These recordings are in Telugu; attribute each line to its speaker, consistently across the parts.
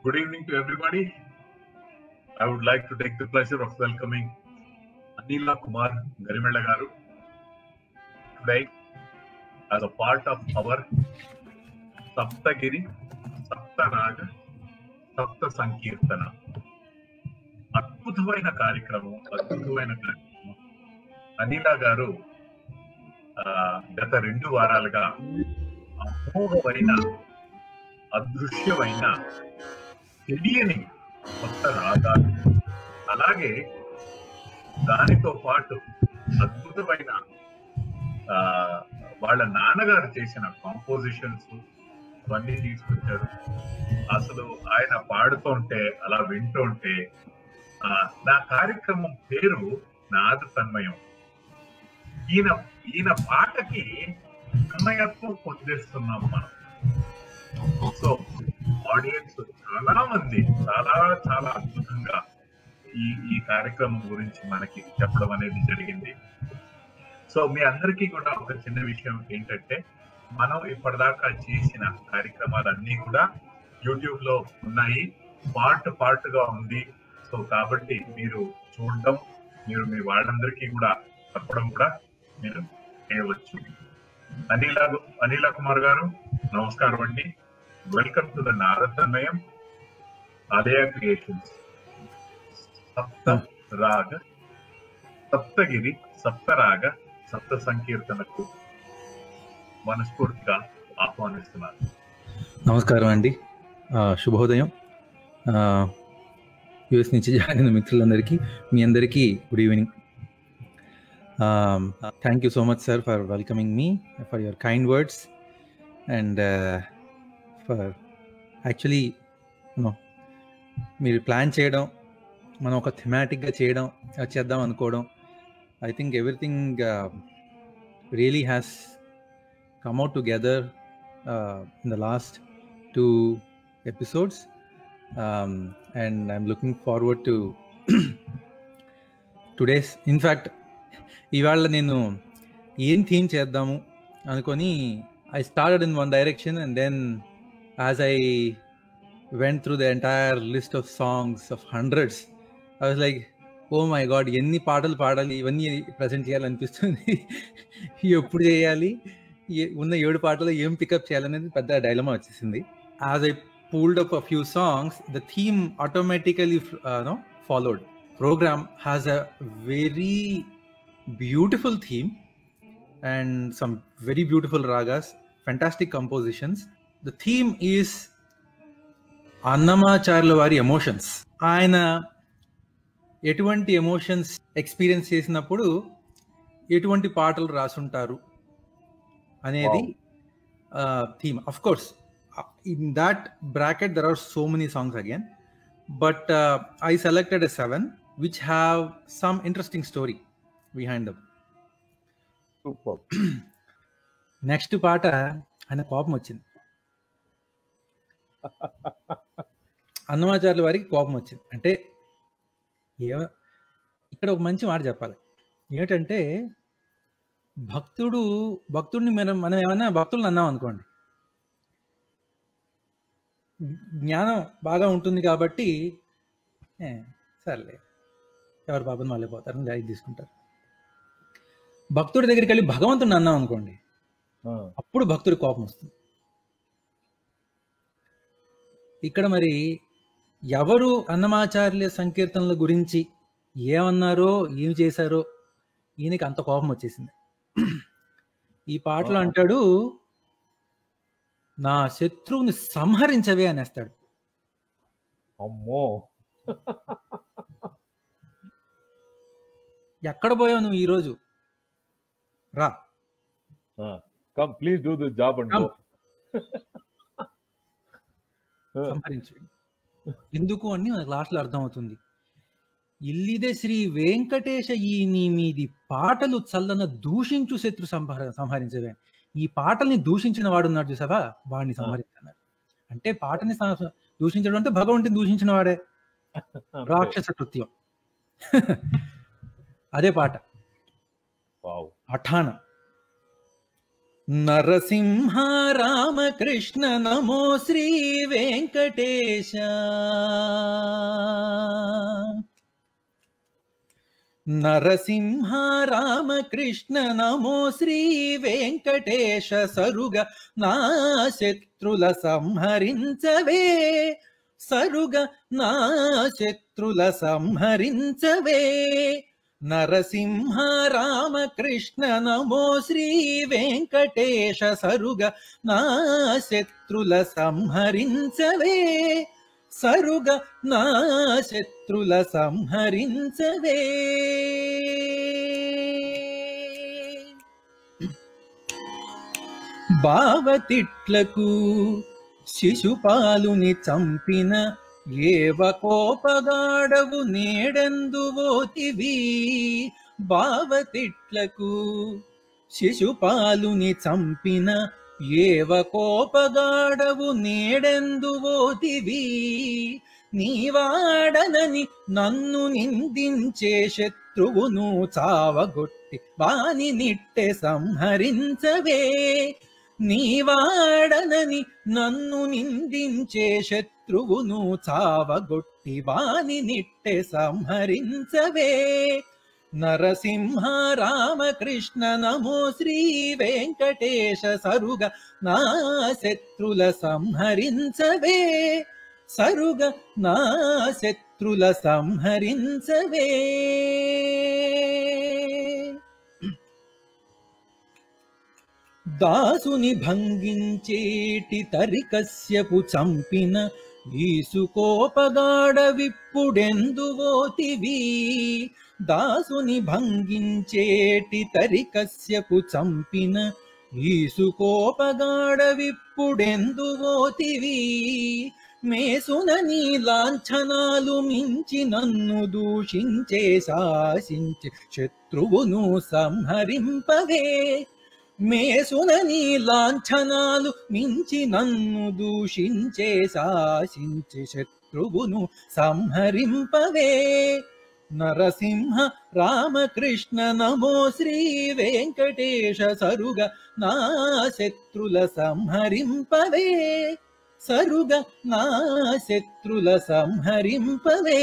Speaker 1: Good evening to everybody. I would like to take the pleasure of welcoming Anila Kumar Garimella Garu today as a part of our Saptagiri Saptaraga Sapta Sankirtana. అద్భుతమైన కార్యక్రమం అద్భుతమైన కార్యక్రమం అనిలా గారు ఆ, గత రెండు వారాలుగా అమోఘమైన అదృశ్యమైన తెలియని కొత్త రాగాలు అలాగే దానితో పాటు అద్భుతమైన ఆ, వాళ్ళ నాన్నగారు చేసిన కాంపోజిషన్స్ అవన్నీ తీసుకొచ్చారు అసలు ఆయన పాడుతుంటే అలా వింటుంటే ఆ, నా కార్యక్రమం పేరు నాదు తన్మయం ఈయన ఈయన పాటకి తన్మయత్వం పొందేస్తున్నాం మనం సో ఆడియన్స్ చాలా మంది చాలా చాలా అద్భుతంగా ఈ ఈ కార్యక్రమం గురించి మనకి చెప్పడం అనేది జరిగింది సో మీ అందరికీ కూడా ఒక చిన్న విషయం ఏంటంటే మనం ఇప్పటిదాకా చేసిన కార్యక్రమాలన్నీ కూడా యూట్యూబ్ లో ఉన్నాయి పార్ట్ పార్ట్ గా ఉంది సో కాబట్టి మీరు చూడడం మీరు మీ వాళ్ళందరికీ కూడా చెప్పడం కూడా మీరు చేయవచ్చు అనిల అనిల కుమార్ గారు నమస్కారం అండి వెల్కమ్ టు ద నారదమయం అదయ క్రియేషన్స్ సప్త రాగ సప్తగిరి సప్తరాగ సప్త సంకీర్తనకు మనస్ఫూర్తిగా ఆహ్వానిస్తున్నాను
Speaker 2: నమస్కారం అండి ఆ, శుభోదయం యుఎస్ నుంచి జాయిన్ అయిన మిత్రులందరికీ మీ అందరికీ good evening thank you so much sir for welcoming me for your kind words and for actually no మీరు ప్లాన్ చేయడం మనం ఒక థిమాటిక్గా చేయడం అది చేద్దాం అనుకోవడం I think everything really has come out together uh, in the last two episodes um, and i'm looking forward to today's in fact ఇవాళ నేను ఏం థీమ్ చేద్దాము అనుకొని I started in one direction and then as I went through the entire list of songs of hundreds I was like oh my God ఎన్ని పాటలు పాడాలి ఇవన్నీ ప్రజెంట్ చేయాలనిపిస్తుంది ఎప్పుడు చేయాలి ఏ- ఉన్న ఏడు పాటలు ఏం పికప్ చేయాలనేది పెద్ద డైలమా వచ్చేసింది as I pulled up a few songs the theme automatically no followed programme has a very beautiful theme and some very beautiful ragas fantastic compositions the theme is అన్నమాచార్యుల వారి ఎమోషన్స్ ఆయన ఎటువంటి ఎమోషన్స్ ఎక్స్పీరియన్స్ చేసినప్పుడు ఎటువంటి పాటలు రాసుంటారు అనేది theme of course in that bracket there are so many songs again but I selected a seven which have some interesting story behind them
Speaker 3: super
Speaker 2: next పాట ఆయన కోపం వచ్చింది అన్నమాచార్యుల వారికి కోపం వచ్చింది అంటే ఏ ఇక్కడ ఒక మంచి మాట చెప్పాలి ఏంటంటే భక్తుడు భక్తుడిని మనం మనం ఏమన్నా భక్తులను అన్నాం అనుకోండి జ్ఞానం బాగా ఉంటుంది కాబట్టి ఏ, సర్లే ఎవరి పాపం వాళ్ళే పోతారని లైట్ తీసుకుంటారు భక్తుడి దగ్గరికి వెళ్ళి భగవంతుడిని అన్నాం అనుకోండి అప్పుడు భక్తుడి కోపం వస్తుంది ఇక్కడ మరి ఎవరు అన్నమాచార్యుల సంకీర్తనల గురించి ఏమన్నారో ఏమి చేశారో ఈయనకి అంత కోపం వచ్చేసింది ఈ పాటలో అంటాడు నా శత్రువుని సంహరించవే అనేస్తాడు
Speaker 3: అమ్మో
Speaker 2: ఎక్కడ పోయావు నువ్వు ఈరోజు రా
Speaker 3: come please do this job and
Speaker 2: Come. సంహరించు ఎందుకు అని మనకు లాస్ట్లో అర్థమవుతుంది ఇల్లిదే శ్రీ వెంకటేశ ఈ నీ మీది పాటలు చల్లన దూషించు శత్రు సంహర సంహరించవే ఈ పాటల్ని దూషించిన వాడు ఉన్నాడు చూసావా వాడిని సంహరించన్నారు అంటే పాటని సం- దూషించడం అంటే భగవంతుని దూషించిన వాడే రాక్షస కృత్యం అదే పాట
Speaker 3: వావ్
Speaker 2: అఠాన నరసింహ రామకృష్ణ నమో శ్రీ వెంకటేశ నరసింహ రామకృష్ణ నమో శ్రీ వెంకటేశ సరుగ నా శత్రుల సంహరించవే సరుగ నా శత్రుల సంహరించవే నరసింహ రామకృష్ణ నమో శ్రీ వెంకటేశ సరుగ నా శత్రుల సంహరించవే సరుగ నా శత్రుల సంహరించవే బావతిట్లకు శిశుపాలుని చంపిన ఏవ కోపగాడవు నేడందువోతివి బావతిట్లకు శిశుపాలుని చంపిన ఏవ కోపగాడవు నేడెందువోతివి నీవాడనని నన్ను నిందించే శత్రువును చావగొట్టి వాని నిట్టె సంహరించవే నీవాడనని నన్ను నిందించే శత్రువును చావగొట్టి వాని నిట్టె సంహరించవే నరసింహ రామకృష్ణ నమో శ్రీ వెంకటేశ సరుగ నా శత్రుల సంహరించవే సరుగ నా శత్రుల సంహరించవే దాసుని భంగించేటి తరికస్యపు చంపిన ఈసుకోపగాడ విప్పుడెందువోతివి దాసుని భంగించేటి తరికస్యపు చంపిన ఈసుకోపగాడ విప్పుడెందువోతివి మేసున నీ లాంఛనాలు మించి నన్ను దూషించే శాసించే శత్రువును సంహరింపవే మేసున నీ లాంఛనాలు మించి నన్ను దూషించే శాసించే శత్రువును సంహరింపవే నరసింహ రామకృష్ణ నమో శ్రీ వెంకటేశ సరుగ నా శత్రుల సంహరింపవే సరుగ నా శత్రుల సంహరింపవే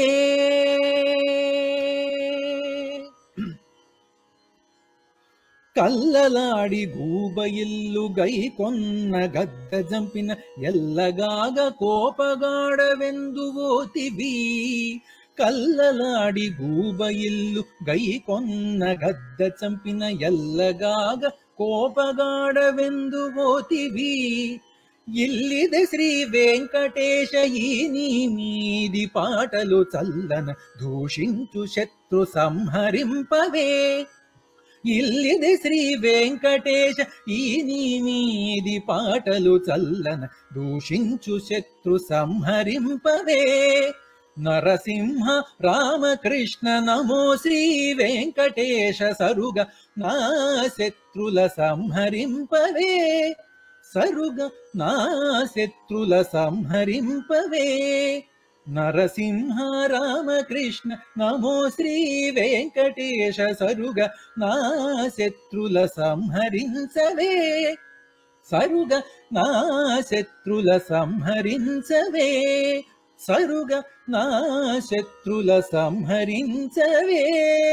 Speaker 2: కల్లలాడి గూబ ఇల్లు గై కొన్న గద్ద జంపిన ఎల్లగాగ కోపగాడవెందువోతివి కల్లలాడి గూబ ఇల్లు గై కొన్న గద్ద చంపిన ఎల్లగాగ కోపగాడవెందువోతివి ఇల్లిద శ్రీ వెంకటేశ ఈ నీ మీది పాటలు చల్లన దూషించు శత్రు సంహరింపవే ఇల్లిది శ్రీ వెంకటేశ ఈ నీ మీది పాటలు చల్లన దూషించు శత్రు సంహరింపవే నరసింహ రామకృష్ణ నమో శ్రీ వెంకటేశ సరుగ నా శత్రుల సంహరింపవే సరుగ నా శత్రుల సంహరింపవే నరసింహ రామకృష్ణ నమో శ్రీ వెంకటేశ సరుగ నా శత్రుల సంహరించవే సరుగ నా శత్రుల సంహరించవే సరుగ నా శత్రుల సంహరించవే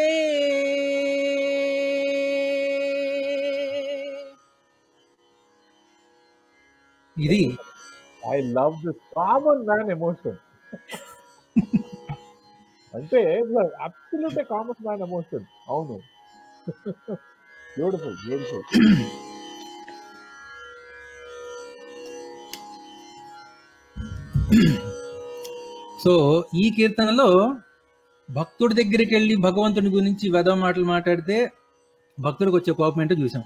Speaker 2: ఇది
Speaker 3: I love this common man emotion అంటే అబ్సల్యూట్ కామన్ మ్యాన్ ఎమోషన్ అవును బ్యూటిఫుల్ బ్యూటిఫుల్
Speaker 2: సో ఈ కీర్తనలో భక్తుడి దగ్గరికి వెళ్ళి భగవంతుని గురించి వెద మాటలు మాట్లాడితే భక్తుడికి వచ్చే కోపం ఏంటో చూసాం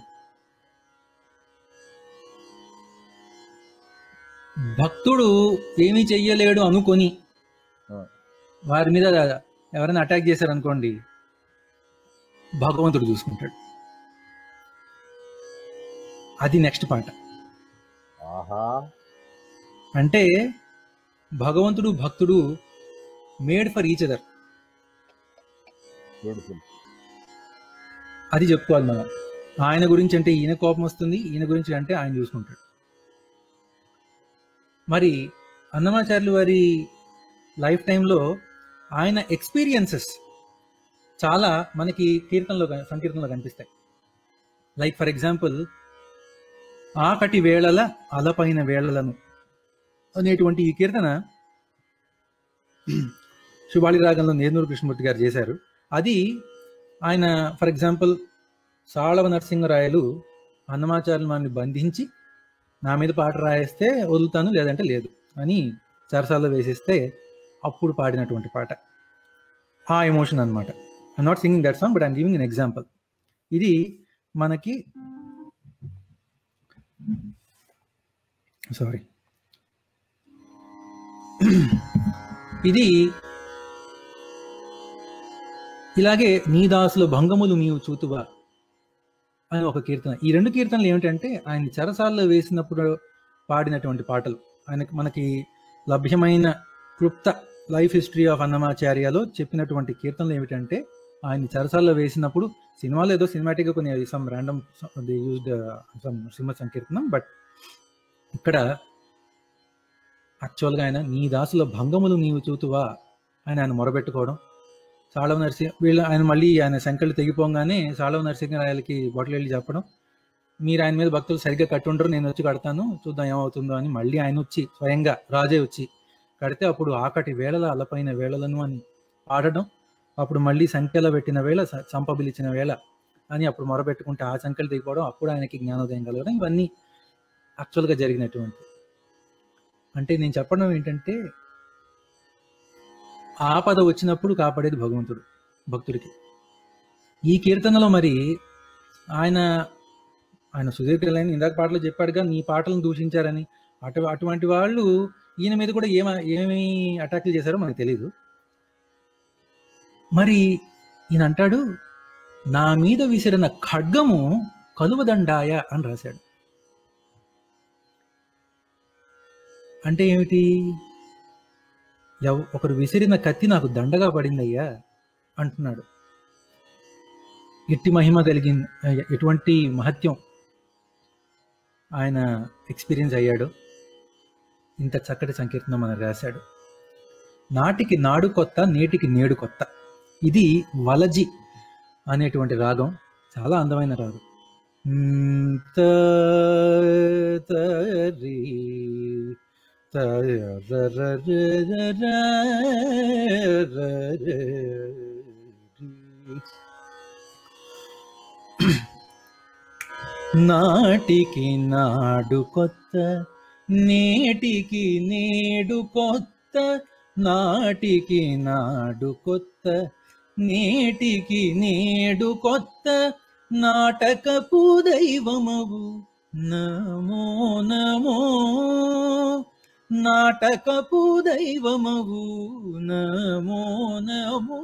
Speaker 2: భక్తుడు ఏమీ చెయ్యలేడు అనుకొని
Speaker 3: ఆ.
Speaker 2: వారి మీద ఎవరైనా అటాక్ చేశారనుకోండి భగవంతుడు చూసుకుంటాడు అది నెక్స్ట్ పాట
Speaker 3: ఆహా
Speaker 2: అంటే భగవంతుడు భక్తుడు made for each other
Speaker 3: beautiful
Speaker 2: అది చెప్పుకోవాలి మనం ఆయన గురించి అంటే ఈయన కోపం వస్తుంది ఈయన గురించి అంటే ఆయన చూసుకుంటాడు మరి అన్నమాచార్యులు వారి లైఫ్ టైంలో ఆయన ఎక్స్పీరియన్సెస్ చాలా మనకి కీర్తనలో సంకీర్తనలో కనిపిస్తాయి లైక్ ఫర్ ఎగ్జాంపుల్ ఆకటి వేళల అలపైన వేళలను అనేటువంటి ఈ కీర్తన శుభాళి రాగంలో నేర్నూరు కృష్ణమూర్తి గారు చేశారు అది ఆయన ఫర్ ఎగ్జాంపుల్ సాళవ నరసింహరాయలు అన్నమాచార్యులు మనల్ని బంధించి నా మీద పాట రాయేస్తే వదులుతాను లేదంటే లేదు అని చరసాల్లో వేసేస్తే అప్పుడు పాడినటువంటి పాట ఆ ఎమోషన్ అనమాట I not singing that song but I'm giving an example ఇది మనకి సారీ ఇది ఇలాగే నీ దాసుల భంగములు నీవు చూతువా అని ఒక కీర్తన ఈ రెండు కీర్తనలు ఏమిటంటే ఆయన చెరసాల్లో వేసినప్పుడు పాడినటువంటి పాటలు ఆయనకి మనకి లభ్యమైన క్లుప్త లైఫ్ హిస్టరీ ఆఫ్ అన్నమాచార్యలో చెప్పినటువంటి కీర్తనలు ఏమిటంటే ఆయన చెరసాల్లో వేసినప్పుడు సినిమాలో ఏదో సినిమాటిక్గా కొన్ని సమ్ ర్యాండమ్ యూజ్డ్ సమ్ సింహ సంకీర్తనం బట్ ఇక్కడ యాక్చువల్గా ఆయన నీ దాసుల భంగములు నీవు చూతువా అని ఆయన మొరబెట్టుకోవడం సాళవ నరసింహ వీళ్ళు ఆయన మళ్ళీ ఆయన సంఖ్యలు తెగిపోగానే సాళవ నరసింహరాయలకి బొట్టలు వెళ్ళి చెప్పడం మీరు ఆయన మీద భక్తులు సరిగ్గా కట్టుండరు నేను వచ్చి కడతాను చూద్దాం ఏమవుతుందో అని మళ్ళీ ఆయన వచ్చి స్వయంగా రాజే వచ్చి కడితే అప్పుడు ఆకటి వేళల అలపైన వేళలను అని పాడడం అప్పుడు మళ్ళీ సంఖ్యలో పెట్టిన వేళ స- చంపబిలిచిన వేళ అని అప్పుడు మొరబెట్టుకుంటే ఆ సంఖ్యలు తెగిపోవడం అప్పుడు ఆయనకి జ్ఞానోదయం కలగడం ఇవన్నీ యాక్చువల్గా జరిగినటువంటి అంటే నేను చెప్పడం ఏంటంటే ఆపద వచ్చినప్పుడు కాపాడేది భగవంతుడు భక్తుడికి ఈ కీర్తనలో మరి ఆయన ఆయన సుదీర్ఘలైన ఇందాక పాటలు చెప్పాడుగా నీ పాటలను దూషించారని అటు అటువంటి వాళ్ళు ఈయన మీద కూడా ఏమ ఏమి అటాక్లు చేశారో మనకు తెలియదు మరి ఈయన అంటాడు నా మీద విసిరిన ఖడ్గము కలువదండాయ అని రాశాడు అంటే ఏమిటి ఎవ- ఒకరు విసిరిన కత్తి నాకు దండగా పడిందయ్యా అంటున్నాడు ఎట్టి మహిమ కలిగింది ఎటువంటి మహత్యం ఆయన ఎక్స్పీరియన్స్ అయ్యాడు ఇంత చక్కటి సంకీర్తన మనం రాశాడు నాటికి నాడు కొత్త నేటికి నేడు కొత్త ఇది వలజి అనేటువంటి రాగం చాలా అందమైన రాగం మ్, త, త, రి, త, ర, ర, ర, ర, ర, ర, ర, రి. నాటికి నాడు కొత్త నేటికి నేడు కొత్త నాటికి నాడు కొత్త నేటికి నేడు కొత్త నాటకపు దైవమవు నమో నమో నాటకపు దైవమవు నమో నమో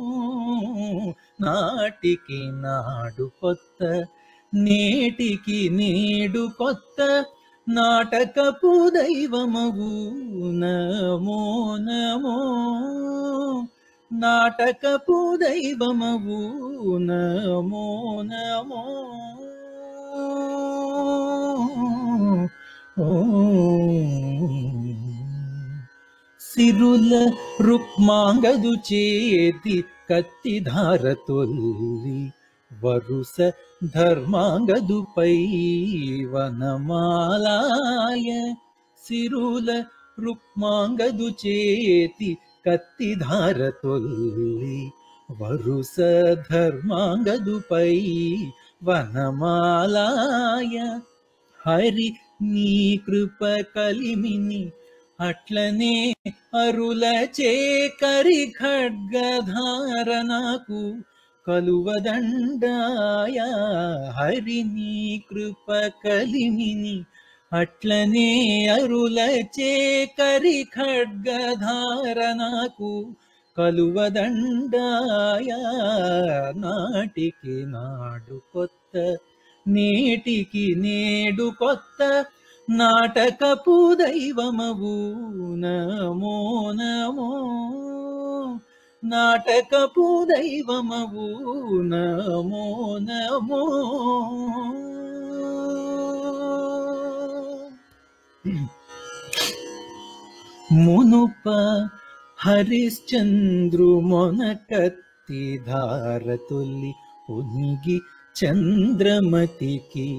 Speaker 2: నాటికి నాడు కొత్త నేటికి నేడు కొత్త నాటకపు దైవమగు నమో నమో నాటకపు దైవమగు నమో నమో ఓ సిరుల రుక్మాంగదు చేతి కత్తిధార తొల్లి వరుస ధర్మాంగదుపై వనమాలాయ సిరుల రుక్మాంగదు చేతి కత్తిధార తొల్లి వరుస ధర్మాంగదుపై వనమాలాయ హరి నీ కృప కలిమిని అట్లనే అరుల చేకరి ఖడ్గధార నాకు కలువదండాయ హరి నీ కృప కలిమిని అట్లనే అరుల చేకరి ఖడ్గధార నాకు కలువదండాయ నాటికి నాడు కొత్త నేటికి నేడు కొత్త నాటకపు దైవమవు నమో నమో నాటకపు దైవమవు నమో నమో మునుప హరిశ్చంద్రు మొనకత్తి ధారతుల్లి ఉనిగి చంద్రమతికి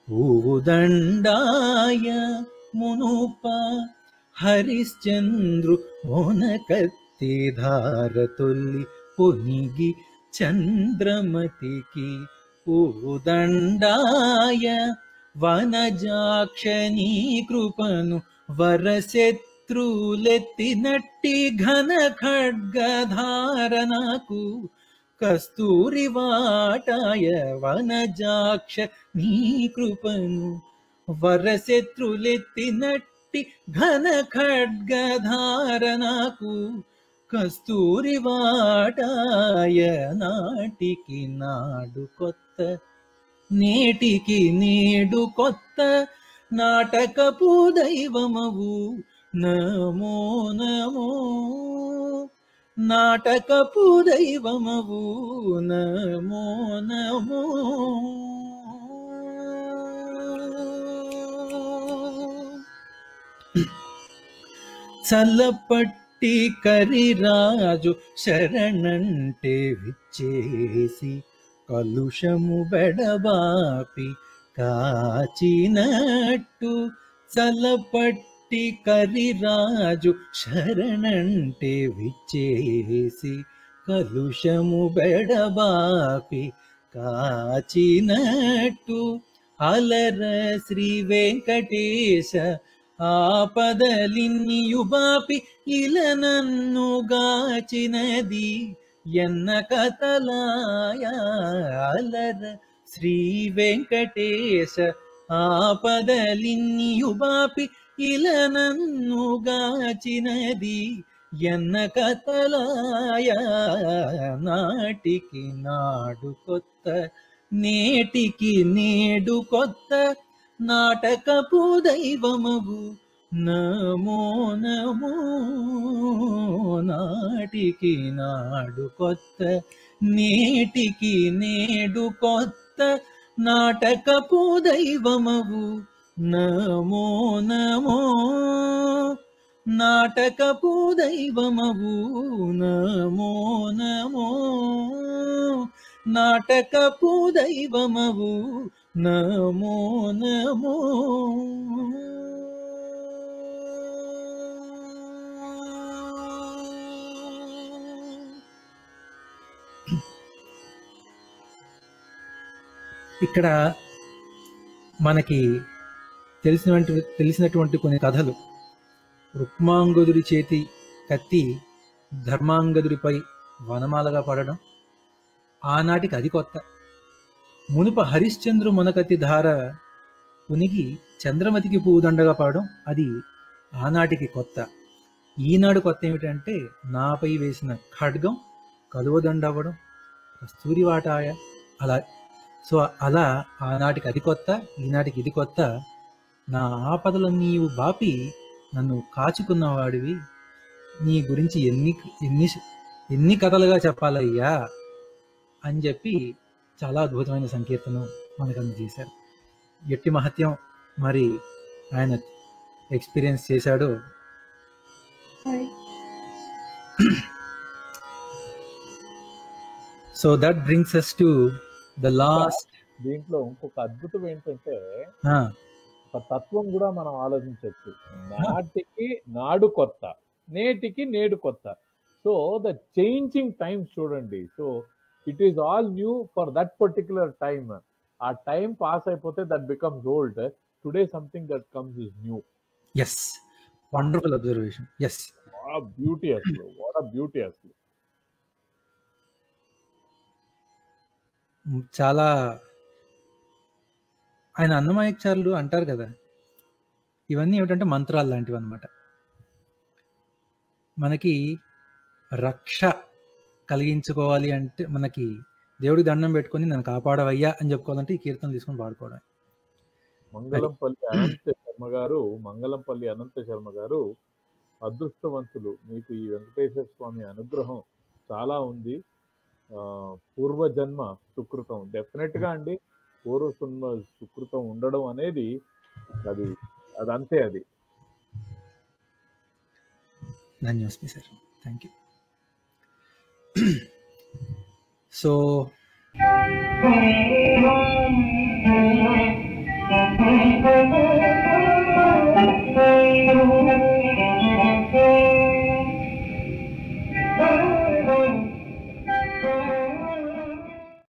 Speaker 2: ఊదండాయ మునుప హరిశ్చంద్రు మొనకత్తి ధారతుల్లి పొనిగి చంద్రమతికి ఊదండాయ వనజాక్షనీ కృపను వరశత్రులెత్తినట్టి ఘన ఖడ్గధారణకు కస్తూరి వాటాయ వనజాక్ష నీ కృపను వరశత్రులెత్తినట్టి ఘన ఖడ్గధారణకు కస్తూరి వాటాయ నాటికి నాడు కొత్త నేటికి నేడు కొత్త నాటకపు దైవమవు నమో నమో నాటకపు దైవమవు నమో నమో చల్లపట్టి కరిరాజు శరణంటే విచ్చేసి కలుషము బెడబాపి కాచినట్టు చల్లపట్టి కరిరాజు శరణంటే విచ్చేసి కలుషము బెడబాపి కాచినట్టు అలర శ్రీ వెంకటేశ ఆపదలిన్నియుబాపి ఇల నన్ను గాచినది ఎన్న కథలాయ అలర శ్రీ వెంకటేశ ఆపదలిన్నియుబాపి ఇల నన్ను గాచినది ఎన్న కథలాయ నాటికి నాడు కొత్త నేటికి నేడు కొత్త నాటకపు దైవమగు నమో నమో నాటికి నాడు కొత్త నేటికి నేడు కొత్త నాటకపు దైవమగు నమో నమో నాటకపు దైవమవు నమో నమో నాటకపు దైవమవు నమో నమో ఇక్కడ మనకి తెలిసినటువంటి తెలిసినటువంటి కొన్ని కథలు రుక్మాంగదుడి చేతి కత్తి ధర్మాంగదుడిపై వనమాలగా పడడం ఆనాటికి అది కొత్త మునుప హరిశ్చంద్రు మునకత్తి ధార ఉనికి చంద్రమతికి పూదండగా పడడం అది ఆనాటికి కొత్త ఈనాడు కొత్త ఏమిటంటే నాపై వేసిన ఖడ్గం కలువదండ అవ్వడం కస్తూరి వాటాయ అలా సో అలా ఆనాటికి అది కొత్త ఈనాటికి ఇది కొత్త నా ఆపదలను నీవు బాపి నన్ను కాచుకున్నవాడివి నీ గురించి ఎన్ని ఎన్ని ఎన్ని కథలుగా చెప్పాలయ్యా అని చెప్పి చాలా అద్భుతమైన సంకీర్తనం మనకు అందజేశారు ఎట్టి మహత్యం మరి ఆయన ఎక్స్పీరియన్స్ చేశాడో so that brings us to the last
Speaker 3: దీంట్లో ఇంకొక అద్భుతం ఏంటంటే ఒక తత్వం కూడా మనం ఆలోచించవచ్చు నాటికి నాడు కొత్త నేటికి నేడు కొత్త సో ద చేంజింగ్ టైమ్స్ చూడండి so it is all new for that particular time ఆ టైం పాస్ అయిపోతే that becomes old today something that comes is new
Speaker 2: yes wonderful observation yes
Speaker 3: beauty అసలు వాట్ బ్యూటీ అసలు
Speaker 2: చాలా ఆయన అన్నమాయచారులు అంటారు కదా ఇవన్నీ ఏమిటంటే మంత్రాలు లాంటివి అనమాట మనకి రక్ష కలిగించుకోవాలి అంటే మనకి దేవుడి దండం పెట్టుకొని నన్ను కాపాడవయ్యా అని చెప్పుకోవాలంటే ఈ కీర్తన తీసుకొని పాడుకోవడం
Speaker 3: మంగళంపల్లి అనంత శర్మ గారు మంగళంపల్లి అనంత శర్మ గారు అదృష్టవంతులు మీకు ఈ వెంకటేశ్వర స్వామి అనుగ్రహం చాలా ఉంది ఆ, పూర్వజన్మ సుకృతం డెఫినెట్ గా అండి పూర్వజన్మ సుకృతం ఉండడం అనేది అది అది అంతే అది
Speaker 2: ధన్యవాస్మి సార్ థ్యాంక్ యూ సో